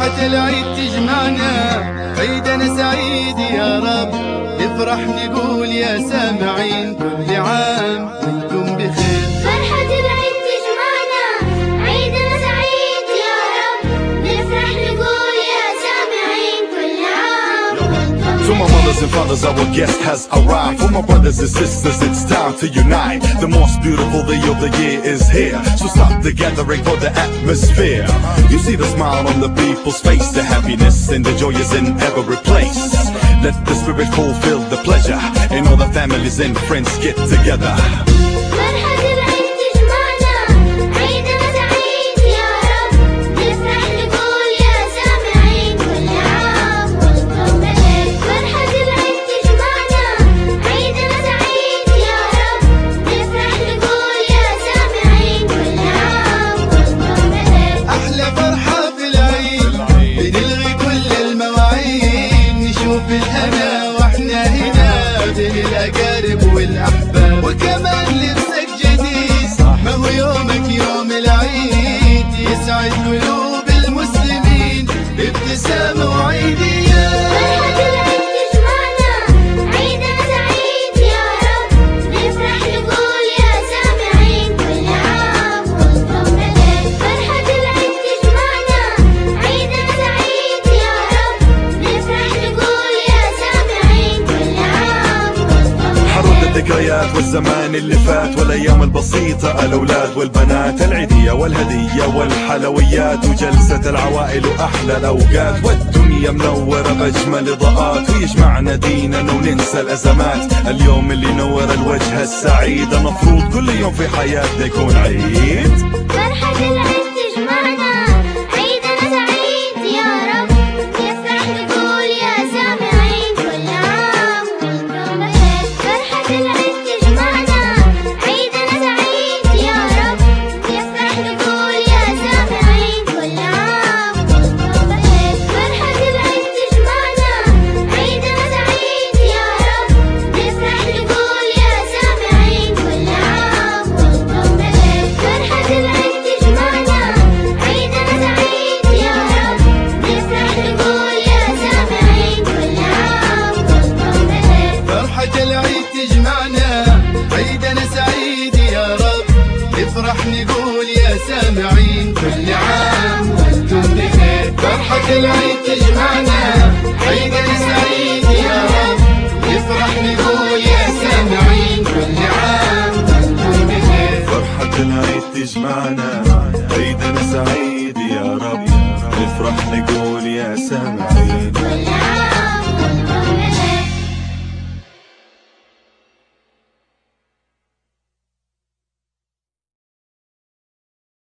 فرحة العيد تجمعنا عيدنا سعيد يا رب نفرح نقول يا سامعين كل عام وانتم بخير فرحة العيد تجمعنا عيدنا سعيد يا رب نفرح نقول يا سامعين كل عام وانتم To my mothers and fathers, our guest has arrived. For my brothers and sisters, it's time to unite. The most beautiful day of the year is here. So stop the gathering for the atmosphere. You see the smile on the people's face, the happiness and the joy is in every place. Let the spirit fulfill the pleasure, and all the families and friends get together. فرحة العيد تجمعنا عيدنا سعيد يا رب نفرح نقول يا سامعين كل عام وانتم بخير فرحة العيد تجمعنا عيدنا سعيد يا رب نفرح نقول يا سامعين كل عام وانتم بخير أحلى فرحة في العيد بنلغي كل المواعيد نشوف الهنا واحنا هنا بين الأقارب والأحباب وكمان لبسك جديد ما هو يومك يوم العيد يسعد قلوب المسلمين بابتسامة وعيدية فرحة العيد تجمعنا عيدنا سعيد يا رب نفرح نقول يا سامعين كل عام وانتم بخير فرحة العيد تجمعنا عيدنا سعيد يا رب نفرح نقول يا سامعين كل عام وانتم بخير حرد الذكريات والزمان اللي فات والايام البسيطة الاولاد والبنات العيدية والهدية والحلويات وجلسة العوائل واحلى الاوقات والدنيا منورة باجمل اضاءات ويجمعنا ديننا وننسى الازمات اليوم اللي نور الوجه السعيد المفروض كل يوم في حياتنا يكون عيد فرحة العيد تجمعنا عيدنا سعيد يا رب نفرح نقول يا سامعين كل عام وانتم بخير فرحة العيد تجمعنا عيدنا سعيد يا رب نفرح نقول يا سامعين كل عام وانتم بخير فرحة العيد تجمعنا عيدنا سعيد يا رب نفرح نقول يا سامعين كل عام وانتم بخير فرحة العيد تجمعنا عيدنا سعيد يا رب نفرح نقول يا سامعين كل عام وانتم بخير فرحة العيد تجمعنا عيدنا سعيد يا رب نفرح نقول يا سامعين كل عام وانتم بخير فرحة العيد تجمعنا عيدنا سعيد يا رب نفرح نقول يا سامعين كل عام وانتم بخير فرحة العيد تجمعنا عيدنا سعيد يا رب نفرح نقول يا سامعين